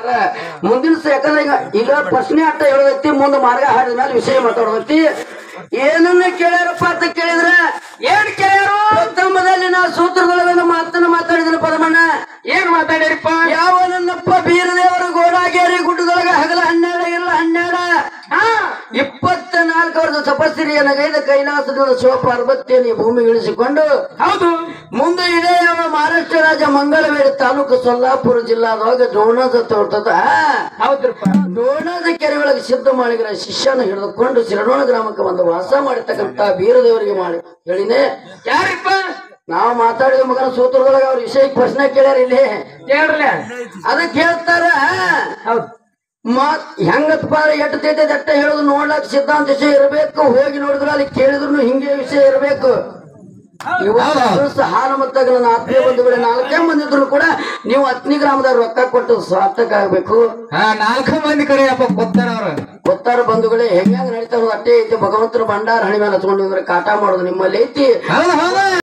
ಹೇಳ್ತಾರ ಮುಂದಿನ ಸ- ಯಾಕಂದ್ರೆ ಈಗ ಈಗ ಪ್ರಶ್ನೆ ಅಟ್ಟ ಹೇಳೋದೈತಿ ಮುಂದೆ ಮಾರ್ಗ ಹಾಡಿದ ಮೇಲೆ ವಿಷಯ ಮಾತಾಡೋದೈತಿ ಏನನ್ನ ಕೇಳ್ಯಾರಪ್ಪ ಅಂತ ಕೇಳಿದ್ರ ಏನ್ ಕೇಳ್ಯಾರು ಪ್ರಥಮದಲ್ಲಿ ನಾ ಸೂತ್ರದೊಳಗ ಮಾತನ್ನ ಮಾತಾಡಿದ್ರೆ ಪದಮಣ್ಣ ಏನ್ ಮಾತಾಡ್ಯಾರಿಪ್ಪ ಯಾವ ನನ್ನಪ್ಪ ಬೀರದೇವರ ಗೋಡಾಗೇರಿ ಗುಡ್ಡದೊಳಗ ಹಗಲ ಹನ್ನೆರಡು ಇಲ್ಲ ಹನ್ನೆರಡ ಹಾ ಇಪ್ಪತ್ತ ನಾಲ್ಕು ವರ್ಷ ತಪಸ್ಸಿರಿಯನ್ನ ಗೈದ ಕೈಲಾಸದ ಶಿವ ಪಾರ್ವತಿಯನ್ನು ಈ ಭೂಮಿಗೆ ಇಳಿಸಿಕೊಂಡು ಹೌದು ಮುಂದೆ ಇದೇ ಯಾವ ಮಹಾರಾಷ್ಟ್ರ ರಾಜ್ಯ ಮಂಗಳವೇಡಿ ತಾಲೂಕು ಸೊಲ್ಲಾಪುರ ಜಿಲ್ಲಾದೊಳಗ ಡೋಣದ ತೋಟದ ಹೌದ್ರಪ್ಪ ಡೋಣದ ಕೆರೆ ಒಳಗೆ ಸಿದ್ಧ ಮಾಡಿಗಳ ಶಿಷ್ಯನ ಹಿಡಿದುಕೊಂಡು ಶಿರಡೋಣ ಗ್ರಾಮಕ್ಕೆ ಬಂದು ವಾಸ ಮಾಡಿರ್ತಕ್ಕಂತ ಬೀರದೇವರಿಗೆ ಮಾಡಿ ಹೇಳಿನೇ ಯಾರಿಪ್ಪ ನಾವು ಮಾತಾಡಿದ ಮಗನ ಸೂತ್ರದೊಳಗ ಅವ್ರ ವಿಷಯ ಪ್ರಶ್ನೆ ಕೇಳ್ಯಾರ ಇಲ್ಲಿ ಹೇಳ್ರಲ್ಲ ಅದಕ್ಕೆ ಹೇಳ್ತಾರ ಹೌದು ಮತ್ ಹೆಂಗಪ್ಪ ಎಟ್ಟು ತೈತೆ ಅಟ್ಟ ಹೇಳುದು ನೋಡ್ಲಾಕ್ ಸಿದ್ಧಾಂತ ವಿಷಯ ಇರಬೇಕು ಹೋಗಿ ನೋಡಿದ್ರ ಅಲ್ಲಿ ಕೇಳಿದ್ರು ಹಿಂಗೆ ವಿಷಯ ಇರಬೇಕು ಇವತ್ತು ಹಾಲು ಮತ್ತಾಗ ನನ್ನ ಆತ್ಮೀಯ ಬಂಧುಗಳೇ ನಾಲ್ಕೇ ಬಂದಿದ್ರು ಕೂಡ ನೀವು ಹತ್ನಿ ಗ್ರಾಮದವ್ರು ರೊಕ್ಕ ಕೊಟ್ಟು ಸಾರ್ಥಕ ಆಗ್ಬೇಕು ಹಾ ನಾಲ್ಕು ಮಂದಿ ಕರೆ ಅಪ್ಪ ಗೊತ್ತಾರ ಅವ್ರ ಗೊತ್ತಾರ ಬಂಧುಗಳೇ ಹೆಂಗ್ ಹೆಂಗ್ ನಡೀತಾರ ಅಟ್ಟೆ ಐತಿ ಭಗವಂತನ ಭಂಡಾರ ಹಣಿ ಮೇಲೆ ಹಚ್ಕೊಂಡಿದ್ರೆ ಕಾಟ ಮಾಡೋದು ನಿಮ್ಮಲ್ಲಿ ಐತಿ ಹೌದು ಹೌದು